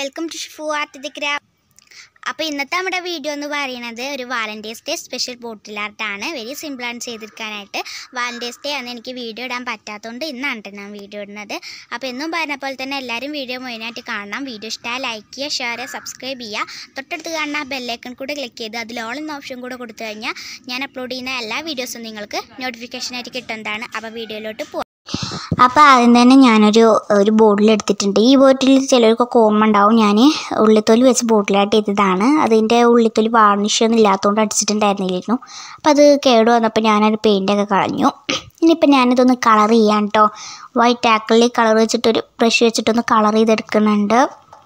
welcome to Shifu art the craft അപ്പോൾ ഇന്നത്തെ നമ്മുടെ വീഡിയോ എന്ന് പറയുന്നത് ഒരു വാലൻറ്റൈൻസ് ഡേ സ്പെഷ്യൽ ബോട്ടിൽ ആർട്ടാണ് വെരി സിമ്പിളാണ് ചെയ്തെടുക്കാനായിട്ട് വാലൻറ്റൈൻസ് ഡേ അന്ന് എനിക്ക് വീഡിയോ ഇടാൻ പറ്റാത്തതുകൊണ്ട് ഇന്നാണ് ട്ടോ ഞാൻ വീഡിയോ ഇടുന്നത് അപ്പോൾ എന്നും പറഞ്ഞ പോലെ തന്നെ എല്ലാവരും വീഡിയോ മുഴുവനായിട്ട് കാണണം വീഡിയോ ഇഷ്ടമായി ലൈക്ക് ചെയ്യുക ഷെയർ ചെയ്യുക സബ്സ്ക്രൈബ് ചെയ്യുക തൊട്ടടുത്ത് കാണുന്ന ആ ബെല്ലൈക്കൺ കൂടെ ക്ലിക്ക് ചെയ്ത് അതിൽ ഓൾ എന്ന ഓപ്ഷൻ കൂടെ കൊടുത്തു കഴിഞ്ഞാൽ ഞാൻ അപ്ലോഡ് ചെയ്യുന്ന എല്ലാ വീഡിയോസും നിങ്ങൾക്ക് നോട്ടിഫിക്കേഷനായിട്ട് കിട്ടുന്നതാണ് അപ്പോൾ വീഡിയോയിലോട്ട് പോകാം അപ്പോൾ ആദ്യം തന്നെ ഞാനൊരു ഒരു ബോട്ടിൽ എടുത്തിട്ടുണ്ട് ഈ ബോട്ടിൽ ചിലർക്കൊക്കെ ഓർമ്മ ഉണ്ടാവും ഞാൻ ഉള്ളിത്തൊലി വെച്ച് ബോട്ടിലായിട്ട് ചെയ്തതാണ് അതിൻ്റെ ഉള്ളിത്തൊലി വാർണിഷൊന്നും ഇല്ലാത്തതുകൊണ്ട് അടിച്ചിട്ടുണ്ടായിരുന്നില്ലായിരുന്നു അപ്പോൾ അത് കേട് വന്നപ്പോൾ ഞാനൊരു പെയിൻ്റൊക്കെ കളഞ്ഞു ഇനിയിപ്പോൾ ഞാനിതൊന്ന് കളർ ചെയ്യാം കേട്ടോ വൈറ്റ് ആക്രിലിക് കളർ വെച്ചിട്ടൊരു ബ്രഷ് വെച്ചിട്ടൊന്ന് കളർ ചെയ്തെടുക്കുന്നുണ്ട്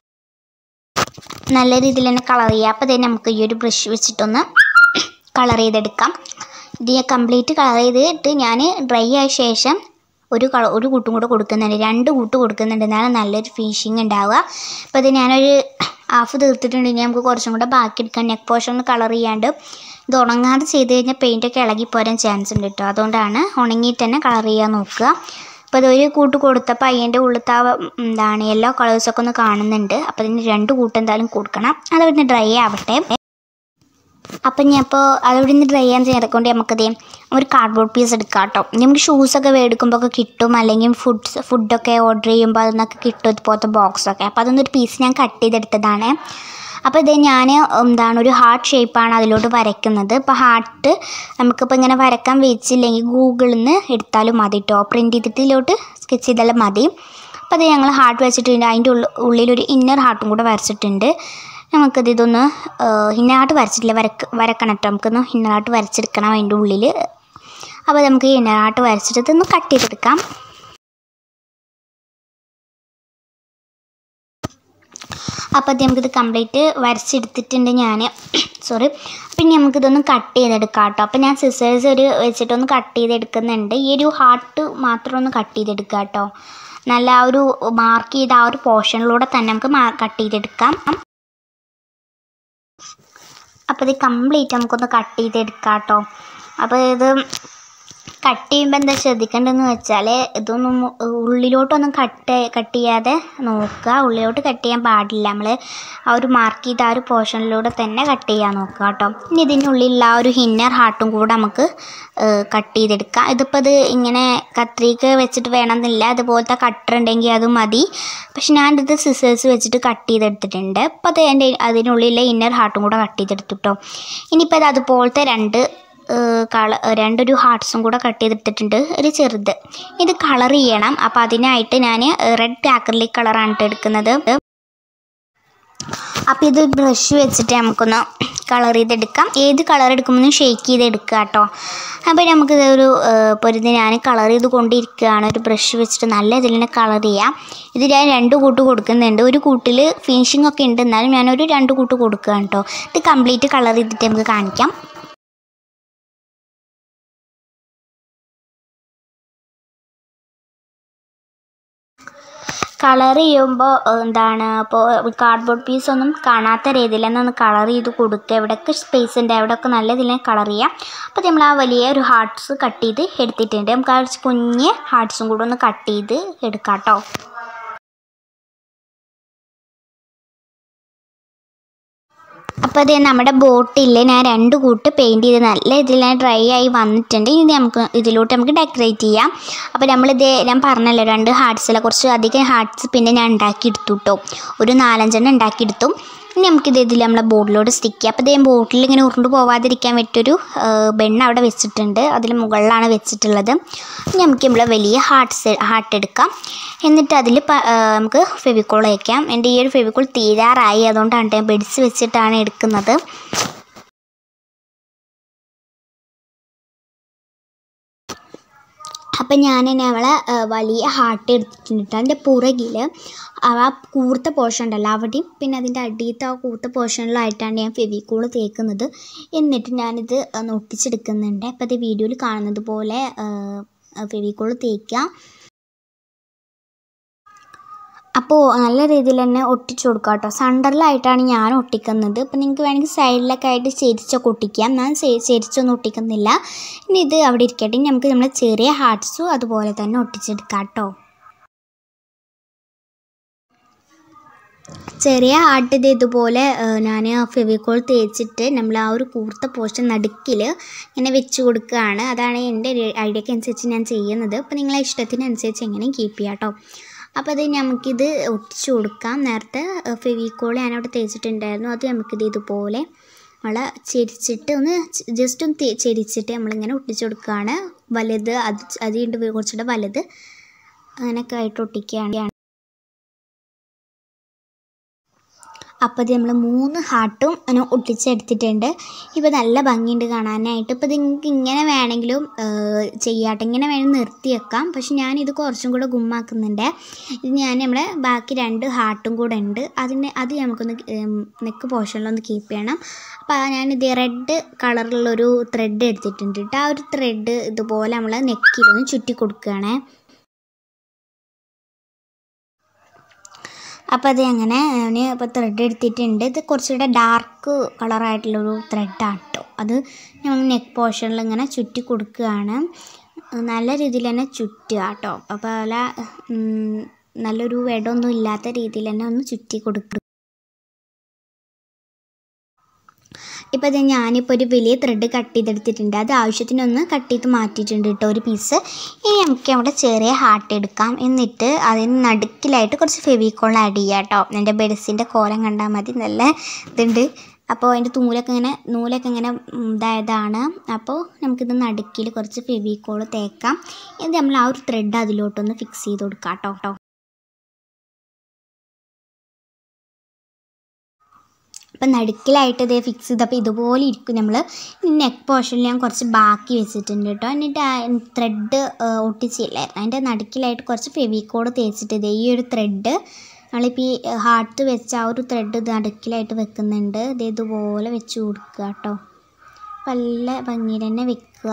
നല്ല രീതിയിൽ തന്നെ കളർ ചെയ്യാം അപ്പോൾ തന്നെ നമുക്ക് ഈ ഒരു ബ്രഷ് വെച്ചിട്ടൊന്ന് കളർ ചെയ്തെടുക്കാം ഇത് ഞാൻ കംപ്ലീറ്റ് കളർ ചെയ്തിട്ട് ഞാൻ ഡ്രൈ ആയ ശേഷം ഒരു കള ഒരു കൂട്ടും കൂടെ കൊടുക്കുന്നുണ്ട് രണ്ട് കൂട്ട് കൊടുക്കുന്നുണ്ട് എന്നാലും നല്ലൊരു ഫിനിഷിങ് ഉണ്ടാവുക അപ്പോൾ ഇത് ഞാനൊരു ഹാഫ് തീർത്തിട്ടുണ്ടെങ്കിൽ നമുക്ക് കുറച്ചും കൂടെ ബാക്കി എടുക്കാൻ നെക്ക് പോർഷൻ ഒന്ന് കളർ ചെയ്യാണ്ട് ഇത് ഉണങ്ങാതെ ചെയ്ത് കഴിഞ്ഞാൽ പെയിൻറ്റൊക്കെ ഇളകിപ്പോരാൻ ചാൻസ് ഉണ്ട് കേട്ടോ അതുകൊണ്ടാണ് ഉണങ്ങിയിട്ട് തന്നെ കളർ ചെയ്യാൻ നോക്കുക അപ്പോൾ ഇതൊരു കൂട്ട് കൊടുത്തപ്പോൾ അതിൻ്റെ ഉള്ളിലത്തെ ആ എന്താണ് യെല്ലോ കളേഴ്സൊക്കെ ഒന്ന് കാണുന്നുണ്ട് അപ്പോൾ ഇതിന് രണ്ട് കൂട്ട് എന്തായാലും കൊടുക്കണം അത് പിന്നെ ഡ്രൈ ആവട്ടെ അപ്പം ഞാൻ ഇപ്പോൾ അതവിടെ നിന്ന് ഡ്രൈ ചെയ്യാൻ ചെയ്തുകൊണ്ട് നമുക്കത് ഒരു കാർഡ്ബോർഡ് പീസ് എടുക്കാം കേട്ടോ നമുക്ക് ഷൂസൊക്കെ മേടിക്കുമ്പോൾ ഒക്കെ കിട്ടും അല്ലെങ്കിൽ ഫുഡ്സ് ഫുഡൊക്കെ ഓർഡർ ചെയ്യുമ്പോൾ അതിനൊക്കെ കിട്ടും ഇതുപോലത്തെ ബോക്സൊക്കെ അപ്പോൾ അതൊന്നൊരു പീസ് ഞാൻ കട്ട് ചെയ്തെടുത്തതാണ് അപ്പോൾ ഇത് ഞാൻ എന്താണ് ഒരു ഹാർട്ട് ഷേപ്പാണ് അതിലോട്ട് വരയ്ക്കുന്നത് ഇപ്പോൾ ഹാർട്ട് നമുക്കിപ്പോൾ ഇങ്ങനെ വരക്കാൻ വെച്ചില്ലെങ്കിൽ ഗൂഗിളിൽ നിന്ന് എടുത്താലും മതി കേട്ടോ പ്രിൻറ്റ് ചെയ്തിട്ട് ഇതിലോട്ട് സ്കെച്ച് ചെയ്താലും മതി അപ്പോൾ അത് ഞങ്ങൾ ഹാർട്ട് വെച്ചിട്ടുണ്ട് അതിൻ്റെ ഉള്ളിൽ ഉള്ളിലൊരു ഇന്നർ ഹാർട്ടും കൂടെ വരച്ചിട്ടുണ്ട് നമുക്കത് ഇതൊന്ന് ഇന്നറാട്ട് വരച്ചിട്ടില്ല വരക്ക് വരക്കണം കേട്ടോ നമുക്കൊന്ന് ഇന്നറാട്ട് വരച്ചെടുക്കണം അതിൻ്റെ ഉള്ളിൽ അപ്പോൾ നമുക്ക് ഇന്നറാട്ട് വരച്ചിട്ട് ഇതൊന്ന് കട്ട് ചെയ്തെടുക്കാം അപ്പോൾ അത് നമുക്കിത് കംപ്ലീറ്റ് വരച്ചെടുത്തിട്ടുണ്ട് ഞാൻ സോറി പിന്നെ നമുക്കിതൊന്ന് കട്ട് ചെയ്തെടുക്കാം കേട്ടോ അപ്പോൾ ഞാൻ സിസേഴ്സ് ഒരു വെച്ചിട്ടൊന്ന് കട്ട് ചെയ്തെടുക്കുന്നുണ്ട് ഈ ഒരു ഹാർട്ട് മാത്രം ഒന്ന് കട്ട് ചെയ്തെടുക്കുക കേട്ടോ നല്ല ആ ഒരു മാർക്ക് ചെയ്ത ആ ഒരു പോർഷനിലൂടെ തന്നെ നമുക്ക് കട്ട് ചെയ്തെടുക്കാം അപ്പോൾ ഇത് കംപ്ലീറ്റ് നമുക്കൊന്ന് കട്ട് ചെയ്തെടുക്കാം കേട്ടോ അപ്പോൾ ഇത് കട്ട് ചെയ്യുമ്പോൾ എന്താ ശ്രദ്ധിക്കേണ്ടതെന്ന് വെച്ചാൽ ഇതൊന്നും ഉള്ളിലോട്ടൊന്നും കട്ട് കട്ട് ചെയ്യാതെ നോക്കുക ഉള്ളിലോട്ട് കട്ട് ചെയ്യാൻ പാടില്ല നമ്മൾ ആ ഒരു മാർക്ക് ചെയ്ത ആ ഒരു പോർഷനിലൂടെ തന്നെ കട്ട് ചെയ്യാൻ നോക്കുക കേട്ടോ ഇനി ഇതിനുള്ളിലുള്ള ആ ഒരു ഹിന്നർ ഹാർട്ടും കൂടെ നമുക്ക് കട്ട് ചെയ്തെടുക്കാം ഇതിപ്പോൾ ഇത് ഇങ്ങനെ കത്രിക വെച്ചിട്ട് വേണമെന്നില്ല അതുപോലത്തെ കട്ടർ ഉണ്ടെങ്കിൽ അത് മതി പക്ഷെ ഞാനിത് സിസേഴ്സ് വെച്ചിട്ട് കട്ട് ചെയ്തെടുത്തിട്ടുണ്ട് അപ്പോൾ അത് എൻ്റെ അതിനുള്ളിലെ ഇന്നർ ഹാർട്ടും കൂടെ കട്ട് ചെയ്തെടുത്തു കേട്ടോ ഇനിയിപ്പോൾ ഇത് അതുപോലത്തെ രണ്ട് കള രണ്ടൊരു ഹാർട്ട്സും കൂടെ കട്ട് ചെയ്തെടുത്തിട്ടുണ്ട് ഒരു ചെറുത് ഇത് കളർ ചെയ്യണം അപ്പോൾ അതിനായിട്ട് ഞാൻ റെഡ് ആക്രിലിക് കളറാണ് എടുക്കുന്നത് അപ്പോൾ ഇത് ബ്രഷ് വെച്ചിട്ട് നമുക്കൊന്ന് കളർ ചെയ്തെടുക്കാം ഏത് കളർ എടുക്കുമ്പോൾ ഷെയ്ക്ക് ചെയ്തെടുക്കുക കേട്ടോ അപ്പോൾ നമുക്കിത് ഒരു പൊരുത് ഞാൻ കളർ ചെയ്ത് കൊണ്ടിരിക്കുകയാണ് ഒരു ബ്രഷ് വെച്ചിട്ട് നല്ല ഇതിൽ തന്നെ കളർ ചെയ്യാം ഇത് ഞാൻ രണ്ട് കൂട്ട് കൊടുക്കുന്നുണ്ട് ഒരു കൂട്ടിൽ ഫിനിഷിംഗ് ഒക്കെ ഉണ്ട് എന്നാലും ഞാനൊരു രണ്ട് കൂട്ട് കൊടുക്കുകയാണ് കേട്ടോ ഇത് കംപ്ലീറ്റ് കളർ ചെയ്തിട്ട് നമുക്ക് കാണിക്കാം കളർ ചെയ്യുമ്പോൾ എന്താണ് അപ്പോൾ കാർഡ്ബോർഡ് പീസൊന്നും കാണാത്ത രീതിയിൽ തന്നെ ഒന്ന് കളർ ചെയ്ത് കൊടുക്കുക എവിടെയൊക്കെ സ്പേസ് ഉണ്ട് അവിടെയൊക്കെ നല്ല ഇതിൽ കളർ ചെയ്യാം അപ്പോൾ നമ്മൾ ആ വലിയ ഒരു ഹാർട്ട്സ് കട്ട് ചെയ്ത് എടുത്തിട്ടുണ്ട് നമുക്ക് ആ കുഞ്ഞ് ഹാർട്ട്സും കൂടെ ഒന്ന് കട്ട് ചെയ്ത് എടുക്കാം കേട്ടോ അപ്പോൾ അത് നമ്മുടെ ബോട്ടിൽ ഞാൻ രണ്ട് കൂട്ട് പെയിൻറ്റ് ചെയ്ത് നല്ല ഇതിൽ ഡ്രൈ ആയി വന്നിട്ടുണ്ട് ഇനി നമുക്ക് ഇതിലോട്ട് നമുക്ക് ഡെക്കറേറ്റ് ചെയ്യാം അപ്പോൾ നമ്മളിത് ഞാൻ പറഞ്ഞല്ലോ രണ്ട് ഹാർട്സിലെ കുറച്ച് അധികം ഹാർട്സ് പിന്നെ ഞാൻ ഉണ്ടാക്കിയെടുത്തു കേട്ടോ ഒരു നാലഞ്ചെണ്ണം ഉണ്ടാക്കിയെടുത്തു ഇനി നമുക്കിത് ഇതിൽ നമ്മളെ ബോർഡിലോട്ട് സ്റ്റിക്ക് ചെയ്യാം അപ്പോൾ ഇതേ ബോട്ടിൽ ഇങ്ങനെ ഉരുണ്ട് പോവാതിരിക്കാൻ പറ്റിയൊരു ബെണ്ണ അവിടെ വെച്ചിട്ടുണ്ട് അതിൽ മുകളിലാണ് വെച്ചിട്ടുള്ളത് ഇനി നമുക്ക് നമ്മളെ വലിയ ഹാർട്ട്സ് ഹാർട്ട് എടുക്കാം എന്നിട്ട് അതിൽ നമുക്ക് ഫെവിക്കോൾ വയ്ക്കാം എൻ്റെ ഈ ഒരു ഫെവിക്കോൾ തീരാറായി അതുകൊണ്ടാണ് ഞാൻ ബെഡ്സ് വെച്ചിട്ടാണ് എടുക്കുന്നത് അപ്പം ഞാൻ അവളെ വലിയ ഹാർട്ട് എടുത്തിട്ടുണ്ട് അതിൻ്റെ പുറകിൽ ആ കൂർത്ത പോർഷൻ ഉണ്ടല്ലോ അവിടെയും പിന്നെ അതിൻ്റെ അടിയത്തെ ആ കൂർത്ത പോർഷനിലായിട്ടാണ് ഞാൻ ഫെവിക്കോൾ തേക്കുന്നത് എന്നിട്ട് ഞാനിത് ഒന്ന് ഒട്ടിച്ചെടുക്കുന്നുണ്ട് അപ്പോൾ ഇത് വീഡിയോയിൽ കാണുന്നത് പോലെ ഫെവിക്കോൾ തേക്കുക അപ്പോൾ നല്ല രീതിയിൽ തന്നെ ഒട്ടിച്ചു കൊടുക്കുക കേട്ടോ സെൻറ്ററിലായിട്ടാണ് ഞാൻ ഒട്ടിക്കുന്നത് അപ്പോൾ നിങ്ങൾക്ക് വേണമെങ്കിൽ സൈഡിലൊക്കെ ആയിട്ട് ചെരിച്ചൊക്കെ ഒട്ടിക്കാം ഞാൻ ചെരിച്ചൊന്നും ഒട്ടിക്കുന്നില്ല ഇനി ഇത് അവിടെ ഇരിക്കട്ടെ ഇനി നമുക്ക് നമ്മുടെ ചെറിയ ഹാർട്ട്സും അതുപോലെ തന്നെ ഒട്ടിച്ചെടുക്കാം കേട്ടോ ചെറിയ ഹാർട്ട് ഇത് ഇതുപോലെ ഞാൻ ഫെവിക്കോൾ തേച്ചിട്ട് നമ്മൾ ആ ഒരു കൂർത്ത പോർഷൻ നടുക്കിൽ ഇങ്ങനെ വെച്ച് കൊടുക്കുകയാണ് അതാണ് എൻ്റെ ഒരു ഐഡിയക്ക് അനുസരിച്ച് ഞാൻ ചെയ്യുന്നത് അപ്പോൾ നിങ്ങളെ ഇഷ്ടത്തിനനുസരിച്ച് എങ്ങനെയും കീപ്പ് ചെയ്യാം കേട്ടോ അപ്പോൾ അത് നമുക്കിത് ഒട്ടിച്ചു കൊടുക്കാം നേരത്തെ ഫെവിക്കോൾ ഞാനവിടെ തേച്ചിട്ടുണ്ടായിരുന്നു അത് നമുക്കിത് ഇതുപോലെ നമ്മൾ ചെരിച്ചിട്ട് ഒന്ന് ജസ്റ്റ് ഒന്ന് തേ- ചെരിച്ചിട്ട് നമ്മളിങ്ങനെ ഒട്ടിച്ചു കൊടുക്കുകയാണ് വലുത് അത് അത് കുറച്ചുകൂടെ വലുത് അങ്ങനെയൊക്കെ ആയിട്ട് ഒട്ടിക്കുകയാണ് അപ്പോൾ ഇത് നമ്മൾ മൂന്ന് ഹാർട്ടും അങ്ങനെ ഒട്ടിച്ചെടുത്തിട്ടുണ്ട് ഇപ്പോൾ നല്ല ഭംഗിയുണ്ട് കാണാനായിട്ട് ഇപ്പോൾ ഇത് നിങ്ങൾക്ക് ഇങ്ങനെ വേണമെങ്കിലും ചെയ്യാട്ടെ ഇങ്ങനെ വേണമെങ്കിൽ നിർത്തി വെക്കാം പക്ഷെ ഞാനിത് കുറച്ചും കൂടെ ഗുമ്മാക്കുന്നുണ്ട് ഇത് ഞാൻ നമ്മുടെ ബാക്കി രണ്ട് ഹാർട്ടും കൂടെ ഉണ്ട് അതിന് അത് നമുക്കൊന്ന് നെക്ക് പോർഷനിലൊന്ന് കീപ്പ് ചെയ്യണം അപ്പോൾ ഞാനിത് റെഡ് കളറിലുള്ളൊരു ത്രെഡ് എടുത്തിട്ടുണ്ട് കേട്ടോ ആ ഒരു ത്രെഡ് ഇതുപോലെ നമ്മൾ നെക്കിലൊന്ന് ചുറ്റി കൊടുക്കുകയാണേ അപ്പോൾ അത് അങ്ങനെ ഞാൻ ഇപ്പോൾ ത്രെഡ് എടുത്തിട്ടുണ്ട് ഇത് കുറച്ചുകൂടെ ഡാർക്ക് കളറായിട്ടുള്ളൊരു ത്രെഡാണ് കേട്ടോ അത് നമ്മൾ നെക്ക് പോർഷനിൽ ഇങ്ങനെ ചുറ്റി കൊടുക്കുകയാണ് നല്ല രീതിയിൽ തന്നെ ചുറ്റുക കേട്ടോ അപ്പോൾ അല്ല ഉം, നല്ലൊരു വെടമൊന്നും ഇല്ലാത്ത രീതിയിൽ തന്നെ ഒന്ന് ചുറ്റി കൊടുക്കുക ഇപ്പോൾ ഇത് ഞാനിപ്പോൾ ഒരു വലിയ ത്രെഡ് കട്ട് ചെയ്തെടുത്തിട്ടുണ്ട് അത് ആവശ്യത്തിനൊന്ന് കട്ട് ചെയ്ത് മാറ്റിയിട്ടുണ്ട് കേട്ടോ ഒരു പീസ് ഇനി നമുക്ക് അവിടെ ചെറിയ ഹാർട്ട് എടുക്കാം എന്നിട്ട് അതിന് നടുക്കിലായിട്ട് കുറച്ച് ഫെവിക്കോൾ ആഡ് ചെയ്യാം കേട്ടോ എൻ്റെ ബെഡ്സിൻ്റെ കോലം കണ്ടാൽ മതി നല്ല ഇതുണ്ട് അപ്പോൾ അതിൻ്റെ നൂലൊക്കെ ഇങ്ങനെ നൂലൊക്കെ ഇങ്ങനെ ഉം, ഇതായതാണ് അപ്പോൾ നമുക്കിത് നടുക്കിൽ കുറച്ച് ഫെവിക്കോൾ തേക്കാം എന്നിട്ട് നമ്മൾ ആ ഒരു ത്രെഡ് അതിലോട്ടൊന്ന് ഫിക്സ് ചെയ്ത് കൊടുക്കാം കേട്ടോ കേട്ടോ അപ്പം നടുക്കിലായിട്ട് ഇതേ ഫിക്സ് ചെയ്തപ്പോൾ ഇതുപോലെ ഇരിക്കും നമ്മൾ നെക്ക് പോർഷനിൽ ഞാൻ കുറച്ച് ബാക്കി വെച്ചിട്ടുണ്ട് കേട്ടോ എന്നിട്ട് ആ ത്രെഡ് ഒട്ടിച്ചില്ലായിരുന്നു അതിൻ്റെ നടുക്കിലായിട്ട് കുറച്ച് ഫെവിക്കോഡ് തേച്ചിട്ട് ഇതേ ഈ ഒരു ത്രെഡ് നമ്മളിപ്പോൾ ഈ ഹാർട്ട് വെച്ച ആ ഒരു ത്രെഡ് നടുക്കിലായിട്ട് വെക്കുന്നുണ്ട് ഇത് ഇതുപോലെ വെച്ച് കൊടുക്കുക കേട്ടോ നല്ല ഭംഗിയിൽ തന്നെ വെക്കുക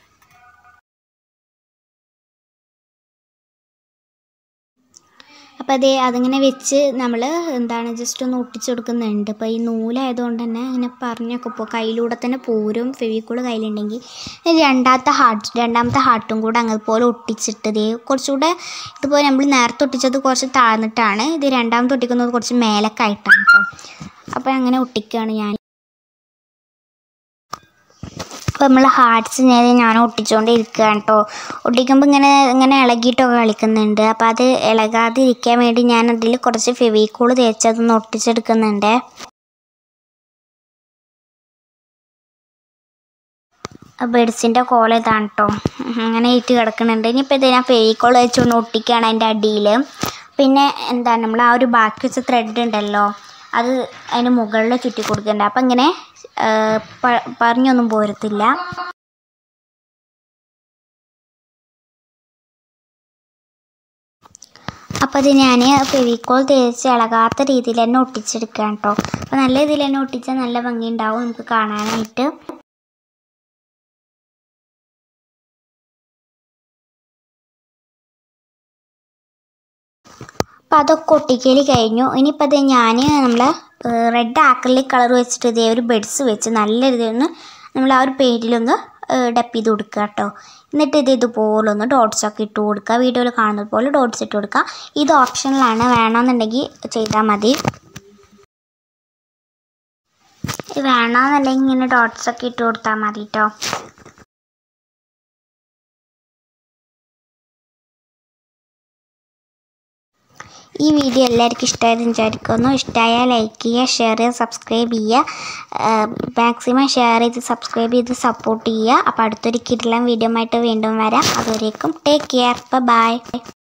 അപ്പോൾ അതേ അതിങ്ങനെ വെച്ച് നമ്മൾ എന്താണ് ജസ്റ്റ് ഒന്ന് ഒട്ടിച്ച് കൊടുക്കുന്നുണ്ട് ഇപ്പോൾ ഈ നൂലായതുകൊണ്ട് തന്നെ ഇങ്ങനെ പറഞ്ഞൊക്കെ ഇപ്പോൾ കയ്യിലൂടെ തന്നെ പോരും ഫെവിക്കോൾ കയ്യിലുണ്ടെങ്കിൽ ഇനി രണ്ടാമത്തെ ഹാർട്ട് രണ്ടാമത്തെ ഹാർട്ടും കൂടെ അതുപോലെ ഒട്ടിച്ചിട്ട് ഇതേ കുറച്ചുകൂടെ ഇതുപോലെ നമ്മൾ നേരത്തെ ഒട്ടിച്ചത് കുറച്ച് താഴ്ന്നിട്ടാണ് ഇത് രണ്ടാമത്തെ ഒട്ടിക്കുന്നത് കുറച്ച് മേലൊക്കെ ആയിട്ടാണ് കേട്ടോ അപ്പോൾ അങ്ങനെ ഒട്ടിക്കുകയാണ് ഞാൻ അപ്പോൾ നമ്മൾ ഹാർട്സ് നേരെ ഞാൻ ഒട്ടിച്ചുകൊണ്ട് ഇരിക്കുകയാണ് കേട്ടോ ഒട്ടിക്കുമ്പോൾ ഇങ്ങനെ ഇങ്ങനെ ഇളകിയിട്ടൊക്കെ കളിക്കുന്നുണ്ട് അപ്പോൾ അത് ഇളകാതെ ഇരിക്കാൻ വേണ്ടി ഞാൻ അതിൽ കുറച്ച് ഫെവിക്കോൾ തേച്ച് അതൊന്ന് ഒട്ടിച്ചെടുക്കുന്നുണ്ട് ബെഡ്സിൻ്റെ കോല ഇതാണ് കേട്ടോ അങ്ങനെ ഇട്ട് കിടക്കുന്നുണ്ട് ഇനിയിപ്പോൾ ഇത് ഞാൻ ഫെവിക്കോൾ വെച്ചുകൊണ്ട് ഒട്ടിക്കുകയാണ് അതിൻ്റെ അടിയിൽ പിന്നെ എന്താണ് നമ്മൾ ആ ഒരു ബാക്കി വെച്ച ത്രെഡ് ഉണ്ടല്ലോ അത് അതിന് മുകളിൽ ചുറ്റി കൊടുക്കുന്നുണ്ട് അപ്പം ഇങ്ങനെ ആ, പ- പറഞ്ഞൊന്നും പോരത്തില്ല അപ്പോൾ അത് ഞാൻ ഫെവിക്കോൾ തേച്ച് ഇളകാത്ത രീതിയിൽ തന്നെ ഒട്ടിച്ചെടുക്കുകയാണ് കേട്ടോ അപ്പോൾ നല്ല രീതിയിൽ തന്നെ ഒട്ടിച്ചാൽ നല്ല ഭംഗി ഉണ്ടാവും നമുക്ക് കാണാനായിട്ട് അപ്പോൾ അതൊക്കെ ഒട്ടിക്കൽ കഴിഞ്ഞു ഇനിയിപ്പോൾ അത് ഞാൻ നമ്മൾ റെഡ് ആക്രിലിക് കളർ വെച്ചിട്ട് ഇതേ ഒരു ബെഡ്സ് വെച്ച് നല്ല രീതിയിൽ നമ്മൾ ആ ഒരു പേരിലൊന്ന് ഡപ്പ് ചെയ്ത് കൊടുക്കുക കേട്ടോ എന്നിട്ട് ഇത് ഇതുപോലെ ഒന്ന് ഡോട്ട്സ് ഒക്കെ ഇട്ട് കൊടുക്കുക വീഡിയോയിൽ കാണുന്നത് പോലെ ഡോട്ട്സ് ഇട്ട് കൊടുക്കുക ഇത് ഓപ്ഷനിലാണ് വേണമെന്നുണ്ടെങ്കിൽ ചെയ്താൽ മതി ഇത് വേണമെന്നുണ്ടെങ്കിൽ ഇങ്ങനെ ഡോട്ട്സ് ഒക്കെ ഇട്ട് കൊടുത്താൽ മതി കേട്ടോ ഈ വീഡിയോ എല്ലാവർക്കും ഇഷ്ടമായത് വിചാരിക്കുന്നു ഇഷ്ടമായാൽ ലൈക്ക് ചെയ്യുക ഷെയർ ചെയ്യുക സബ്സ്ക്രൈബ് ചെയ്യുക മാക്സിമം ഷെയർ ചെയ്ത് സബ്സ്ക്രൈബ് ചെയ്ത് സപ്പോർട്ട് ചെയ്യുക അപ്പോൾ അടുത്തൊരു കിടലം വീഡിയോ ആയിട്ട് വീണ്ടും വരാം അതുവരേക്കും ടേക്ക് കെയർ ബൈ